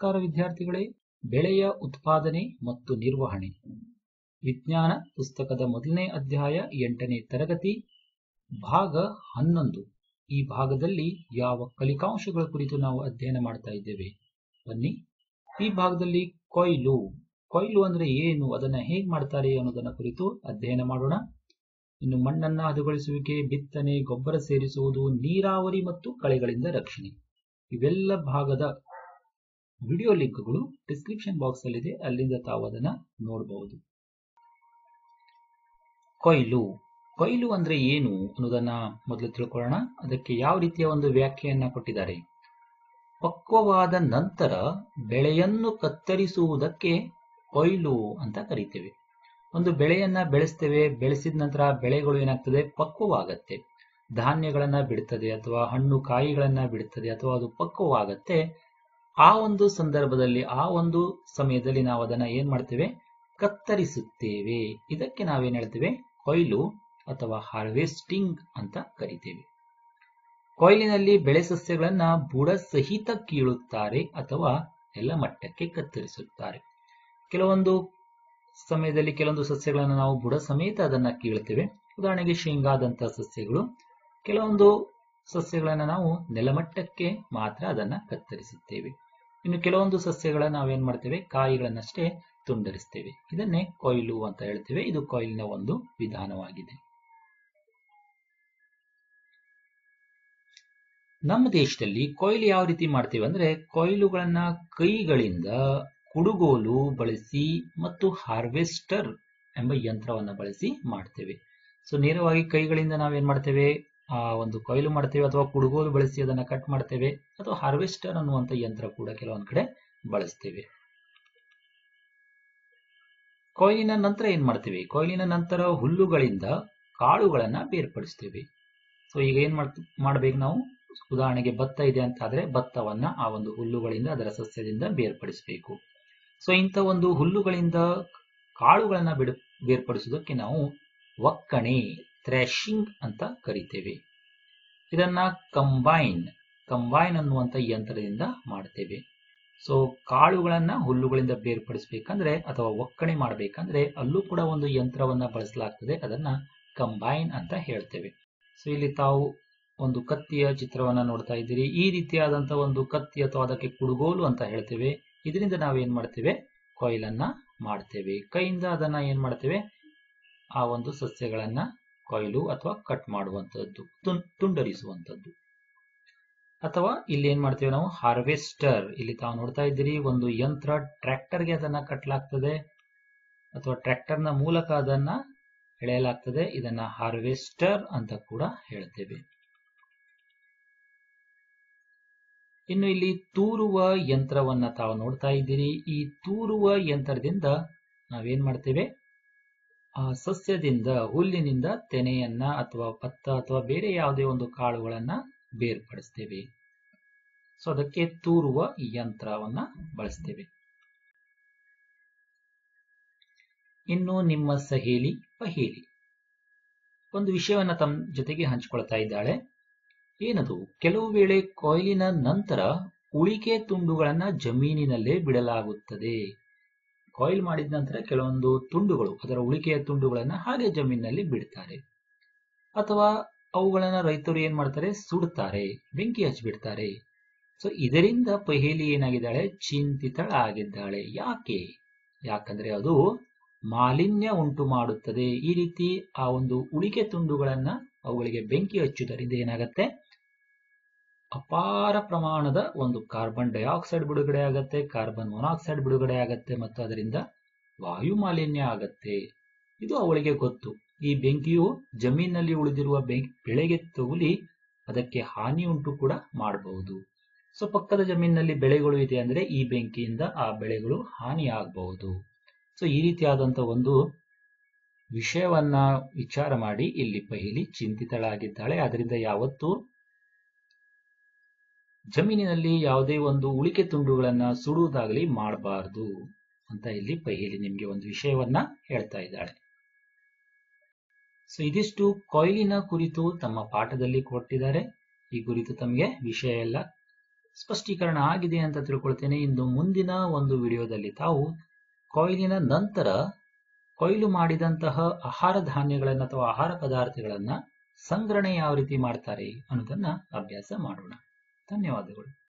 ನಮಸ್ಕಾರ ವಿದ್ಯಾರ್ಥಿಗಳೇ ಬೆಳೆಯ ಉತ್ಪಾದನೆ ಮತ್ತು ನಿರ್ವಹಣೆ ವಿಜ್ಞಾನ ಪುಸ್ತಕದ ಮೊದಲನೇ ಅಧ್ಯಾಯ ಎಂಟನೇ ತರಗತಿ ಭಾಗ ಹನ್ನೊಂದು ಈ ಭಾಗದಲ್ಲಿ ಯಾವ ಕಲಿಕಾಂಶಗಳ ಕುರಿತು ನಾವು ಅಧ್ಯಯನ ಮಾಡ್ತಾ ಇದ್ದೇವೆ ಬನ್ನಿ ಈ ಭಾಗದಲ್ಲಿ ಕೊಯ್ಲು ಕೊಯ್ಲು ಅಂದ್ರೆ ಏನು ಅದನ್ನ ಹೇಗ್ ಮಾಡ್ತಾರೆ ಅನ್ನೋದನ್ನ ಕುರಿತು ಅಧ್ಯಯನ ಮಾಡೋಣ ಇನ್ನು ಮಣ್ಣನ್ನ ಹದಗೊಳಿಸುವಿಕೆ ಬಿತ್ತನೆ ಗೊಬ್ಬರ ಸೇರಿಸುವುದು ನೀರಾವರಿ ಮತ್ತು ಕಳೆಗಳಿಂದ ರಕ್ಷಣೆ ಇವೆಲ್ಲ ಭಾಗದ ವಿಡಿಯೋ ಲಿಂಕ್ಗಳು ಡಿಸ್ಕ್ರಿಪ್ಷನ್ ಬಾಕ್ಸ್ ಅಲ್ಲಿದೆ ಅಲ್ಲಿಂದ ತಾವು ಅದನ್ನ ನೋಡಬಹುದು ಕೊಯ್ಲು ಕೊಯ್ಲು ಅಂದ್ರೆ ಏನು ಅನ್ನೋದನ್ನ ಮೊದಲು ತಿಳ್ಕೊಳ್ಳೋಣ ಅದಕ್ಕೆ ಯಾವ ರೀತಿಯ ಒಂದು ವ್ಯಾಖ್ಯೆಯನ್ನ ಕೊಟ್ಟಿದ್ದಾರೆ ಪಕ್ವವಾದ ನಂತರ ಬೆಳೆಯನ್ನು ಕತ್ತರಿಸುವುದಕ್ಕೆ ಕೊಯ್ಲು ಅಂತ ಕರಿತೇವೆ ಒಂದು ಬೆಳೆಯನ್ನ ಬೆಳೆಸ್ತೇವೆ ಬೆಳೆಸಿದ ನಂತರ ಬೆಳೆಗಳು ಏನಾಗ್ತದೆ ಪಕ್ವವಾಗತ್ತೆ ಧಾನ್ಯಗಳನ್ನ ಬಿಡುತ್ತದೆ ಅಥವಾ ಹಣ್ಣು ಕಾಯಿಗಳನ್ನ ಬಿಡುತ್ತದೆ ಅಥವಾ ಅದು ಪಕ್ವವಾಗತ್ತೆ ಆ ಒಂದು ಸಂದರ್ಭದಲ್ಲಿ ಆ ಒಂದು ಸಮಯದಲ್ಲಿ ನಾವು ಅದನ್ನ ಏನ್ ಮಾಡ್ತೇವೆ ಕತ್ತರಿಸುತ್ತೇವೆ ಇದಕ್ಕೆ ನಾವೇನ್ ಹೇಳ್ತೇವೆ ಕೊಯ್ಲು ಅಥವಾ ಹಾರ್ವೆಸ್ಟಿಂಗ್ ಅಂತ ಕರಿತೇವೆ ಕೊಯ್ಲಿನಲ್ಲಿ ಬೆಳೆ ಸಸ್ಯಗಳನ್ನ ಬುಡ ಸಹಿತ ಕೀಳುತ್ತಾರೆ ಅಥವಾ ಎಲ್ಲ ಮಟ್ಟಕ್ಕೆ ಕತ್ತರಿಸುತ್ತಾರೆ ಕೆಲವೊಂದು ಸಮಯದಲ್ಲಿ ಕೆಲವೊಂದು ಸಸ್ಯಗಳನ್ನು ನಾವು ಬುಡ ಸಮೇತ ಅದನ್ನ ಕೀಳ್ತೇವೆ ಉದಾಹರಣೆಗೆ ಶೇಂಗಾದಂತಹ ಸಸ್ಯಗಳು ಕೆಲವೊಂದು ಸಸ್ಯಗಳನ್ನ ನಾವು ನೆಲಮಟ್ಟಕ್ಕೆ ಮಾತ್ರ ಅದನ್ನ ಕತ್ತರಿಸುತ್ತೇವೆ ಇನ್ನು ಕೆಲವೊಂದು ಸಸ್ಯಗಳ ನಾವೇನ್ ಮಾಡ್ತೇವೆ ಕಾಯಿಗಳನ್ನಷ್ಟೇ ತುಂಡರಿಸ್ತೇವೆ ಇದನ್ನೇ ಕೊಯ್ಲು ಅಂತ ಹೇಳ್ತೇವೆ ಇದು ಕೊಯ್ಲಿನ ಒಂದು ವಿಧಾನವಾಗಿದೆ ನಮ್ಮ ದೇಶದಲ್ಲಿ ಕೊಯ್ಲು ಯಾವ ರೀತಿ ಮಾಡ್ತೇವೆ ಅಂದ್ರೆ ಕೊಯ್ಲುಗಳನ್ನ ಕೈಗಳಿಂದ ಕುಡುಗೋಲು ಬಳಸಿ ಮತ್ತು ಹಾರ್ವೆಸ್ಟರ್ ಎಂಬ ಯಂತ್ರವನ್ನ ಬಳಸಿ ಮಾಡ್ತೇವೆ ಸೊ ನೇರವಾಗಿ ಕೈಗಳಿಂದ ನಾವೇನ್ ಮಾಡ್ತೇವೆ ಆ ಒಂದು ಕೊಯ್ಲು ಮಾಡ್ತೇವೆ ಅಥವಾ ಕುಡುಗೋಲು ಬಳಸಿ ಅದನ್ನ ಕಟ್ ಮಾಡ್ತೇವೆ ಅಥವಾ ಹಾರ್ವೆಸ್ಟರ್ ಅನ್ನುವಂತ ಯಂತ್ರ ಕೂಡ ಕೆಲವೊಂದ್ ಕಡೆ ಬಳಸ್ತೇವೆ ಕೊಯ್ಲಿನ ನಂತರ ಏನ್ ಮಾಡ್ತೇವೆ ಕೊಯ್ಲಿನ ನಂತರ ಹುಲ್ಲುಗಳಿಂದ ಕಾಳುಗಳನ್ನ ಬೇರ್ಪಡಿಸ್ತೇವೆ ಸೊ ಈಗ ಏನ್ ಮಾಡ್ಬೇಕು ನಾವು ಉದಾಹರಣೆಗೆ ಭತ್ತ ಇದೆ ಅಂತ ಆದ್ರೆ ಭತ್ತವನ್ನ ಆ ಒಂದು ಹುಲ್ಲುಗಳಿಂದ ಅದರ ಸಸ್ಯದಿಂದ ಬೇರ್ಪಡಿಸಬೇಕು ಸೊ ಇಂಥ ಒಂದು ಹುಲ್ಲುಗಳಿಂದ ಕಾಳುಗಳನ್ನ ಬಿಡ ಬೇರ್ಪಡಿಸುವುದಕ್ಕೆ ನಾವು ಒಕ್ಕಣೆ ಥ್ರ್ಯಾಶಿಂಗ್ ಅಂತ ಕರಿತೇವೆ ಇದನ್ನ ಕಂಬೈನ್ ಕಂಬೈನ್ ಅನ್ನುವಂತ ಯಂತ್ರದಿಂದ ಮಾಡ್ತೇವೆ ಸೊ ಕಾಳುಗಳನ್ನ ಹುಲ್ಲುಗಳಿಂದ ಬೇರ್ಪಡಿಸಬೇಕಂದ್ರೆ ಅಥವಾ ಒಕ್ಕಣೆ ಮಾಡಬೇಕಂದ್ರೆ ಅಲ್ಲೂ ಕೂಡ ಒಂದು ಯಂತ್ರವನ್ನ ಬಳಸಲಾಗ್ತದೆ ಅದನ್ನ ಕಂಬೈನ್ ಅಂತ ಹೇಳ್ತೇವೆ ಸೊ ಇಲ್ಲಿ ತಾವು ಒಂದು ಕತ್ತಿಯ ಚಿತ್ರವನ್ನ ನೋಡ್ತಾ ಇದ್ದೀರಿ ಈ ರೀತಿಯಾದಂತಹ ಒಂದು ಕತ್ತಿ ಅಥವಾ ಅದಕ್ಕೆ ಕುಡುಗೋಲು ಅಂತ ಹೇಳ್ತೇವೆ ಇದರಿಂದ ನಾವೇನ್ ಮಾಡ್ತೇವೆ ಕೊಯ್ಲನ್ನ ಮಾಡ್ತೇವೆ ಕೈಯಿಂದ ಅದನ್ನ ಏನ್ ಮಾಡ್ತೇವೆ ಆ ಒಂದು ಸಸ್ಯಗಳನ್ನ ಕೊಯ್ಲು ಅಥವಾ ಕಟ್ ಮಾಡುವಂತದ್ದು ತುಂಡರಿಸುವಂತದ್ದು ಅಥವಾ ಇಲ್ಲಿ ಏನ್ ಮಾಡ್ತೇವೆ ನಾವು ಹಾರ್ವೆಸ್ಟರ್ ಇಲ್ಲಿ ತಾವು ನೋಡ್ತಾ ಇದ್ದೀರಿ ಒಂದು ಯಂತ್ರ ಟ್ರ್ಯಾಕ್ಟರ್ಗೆ ಅದನ್ನ ಕಟ್ಟಲಾಗ್ತದೆ ಅಥವಾ ಟ್ರ್ಯಾಕ್ಟರ್ನ ಮೂಲಕ ಅದನ್ನ ಎಳೆಯಲಾಗ್ತದೆ ಇದನ್ನ ಹಾರ್ವೆಸ್ಟರ್ ಅಂತ ಕೂಡ ಹೇಳ್ತೇವೆ ಇನ್ನು ಇಲ್ಲಿ ತೂರುವ ಯಂತ್ರವನ್ನ ತಾವು ನೋಡ್ತಾ ಇದ್ದೀರಿ ಈ ತೂರುವ ಯಂತ್ರದಿಂದ ನಾವೇನ್ ಮಾಡ್ತೇವೆ ಆ ಸಸ್ಯದಿಂದ ಹುಲ್ಲಿನಿಂದ ತೆನೆಯನ್ನ ಅಥವಾ ಭತ್ತ ಅಥವಾ ಬೇರೆ ಯಾವುದೇ ಒಂದು ಕಾಳುಗಳನ್ನ ಬೇರ್ಪಡಿಸ್ತೇವೆ ಸೊ ಅದಕ್ಕೆ ತೂರುವ ಯಂತ್ರವನ್ನ ಬಳಸ್ತೇವೆ ಇನ್ನು ನಿಮ್ಮ ಸಹೇಲಿ ಪಹೇಲಿ ಒಂದು ವಿಷಯವನ್ನ ತಮ್ಮ ಜೊತೆಗೆ ಹಂಚಿಕೊಳ್ತಾ ಇದ್ದಾಳೆ ಏನದು ಕೆಲವು ವೇಳೆ ಕೊಯ್ಲಿನ ನಂತರ ಉಳಿಕೆ ತುಂಡುಗಳನ್ನ ಜಮೀನಿನಲ್ಲೇ ಬಿಡಲಾಗುತ್ತದೆ ಕೊಯ್ಲ್ ಮಾಡಿದ ನಂತರ ಕೆಲವೊಂದು ತುಂಡುಗಳು ಅದರ ಉಳಿಕೆಯ ತುಂಡುಗಳನ್ನ ಹಾಗೆ ಜಮೀನಿನಲ್ಲಿ ಬಿಡ್ತಾರೆ ಅಥವಾ ಅವುಗಳನ್ನ ರೈತರು ಏನ್ ಮಾಡ್ತಾರೆ ಸುಡ್ತಾರೆ ಬೆಂಕಿ ಹಚ್ಚಿಬಿಡ್ತಾರೆ ಸೊ ಇದರಿಂದ ಪಹೇಲಿ ಏನಾಗಿದ್ದಾಳೆ ಚಿಂತಿತಳಾಗಿದ್ದಾಳೆ ಯಾಕೆ ಯಾಕಂದ್ರೆ ಅದು ಮಾಲಿನ್ಯ ಉಂಟು ಮಾಡುತ್ತದೆ ಈ ರೀತಿ ಆ ಒಂದು ಉಳಿಕೆ ತುಂಡುಗಳನ್ನ ಅವುಗಳಿಗೆ ಬೆಂಕಿ ಹಚ್ಚುವುದರಿಂದ ಏನಾಗತ್ತೆ ಅಪಾರ ಪ್ರಮಾಣದ ಒಂದು ಕಾರ್ಬನ್ ಡೈಆಕ್ಸೈಡ್ ಬಿಡುಗಡೆ ಆಗತ್ತೆ ಕಾರ್ಬನ್ ಮೊನಾಕ್ಸೈಡ್ ಬಿಡುಗಡೆ ಆಗತ್ತೆ ಮತ್ತು ಅದರಿಂದ ವಾಯು ಮಾಲಿನ್ಯ ಆಗತ್ತೆ ಇದು ಅವಳಿಗೆ ಗೊತ್ತು ಈ ಬೆಂಕಿಯು ಜಮೀನಲ್ಲಿ ಉಳಿದಿರುವ ಬೆಳೆಗೆ ತಗುಲಿ ಅದಕ್ಕೆ ಹಾನಿ ಉಂಟು ಕೂಡ ಮಾಡಬಹುದು ಸೊ ಪಕ್ಕದ ಜಮೀನಿನಲ್ಲಿ ಬೆಳೆಗಳು ಇದೆ ಅಂದ್ರೆ ಈ ಬೆಂಕಿಯಿಂದ ಆ ಬೆಳೆಗಳು ಹಾನಿ ಆಗಬಹುದು ಸೊ ಈ ರೀತಿಯಾದಂತ ಒಂದು ವಿಷಯವನ್ನ ವಿಚಾರ ಮಾಡಿ ಇಲ್ಲಿ ಪಹಿಲಿ ಚಿಂತಿತಳಾಗಿದ್ದಾಳೆ ಅದರಿಂದ ಯಾವತ್ತು ಜಮೀನಿನಲ್ಲಿ ಯಾವುದೇ ಒಂದು ಉಳಿಕೆ ತುಂಡುಗಳನ್ನ ಸುಡುವುದಾಗಲಿ ಮಾಡಬಾರದು ಅಂತ ಇಲ್ಲಿ ಪಹಿಲಿ ನಿಮ್ಗೆ ಒಂದು ವಿಷಯವನ್ನ ಹೇಳ್ತಾ ಇದ್ದಾಳೆ ಸೊ ಇದಿಷ್ಟು ಕೊಯ್ಲಿನ ಕುರಿತು ತಮ್ಮ ಪಾಠದಲ್ಲಿ ಕೊಟ್ಟಿದ್ದಾರೆ ಈ ಕುರಿತು ತಮಗೆ ವಿಷಯ ಎಲ್ಲ ಸ್ಪಷ್ಟೀಕರಣ ಆಗಿದೆ ಅಂತ ತಿಳ್ಕೊಳ್ತೇನೆ ಇಂದು ಮುಂದಿನ ಒಂದು ವಿಡಿಯೋದಲ್ಲಿ ತಾವು ಕೊಯ್ಲಿನ ನಂತರ ಕೊಯ್ಲು ಮಾಡಿದಂತಹ ಆಹಾರ ಧಾನ್ಯಗಳನ್ನು ಅಥವಾ ಆಹಾರ ಪದಾರ್ಥಗಳನ್ನ ಸಂಗ್ರಹಣೆ ಯಾವ ರೀತಿ ಮಾಡ್ತಾರೆ ಅನ್ನೋದನ್ನ ಅಭ್ಯಾಸ ಮಾಡೋಣ ಧನ್ಯವಾದಗಳು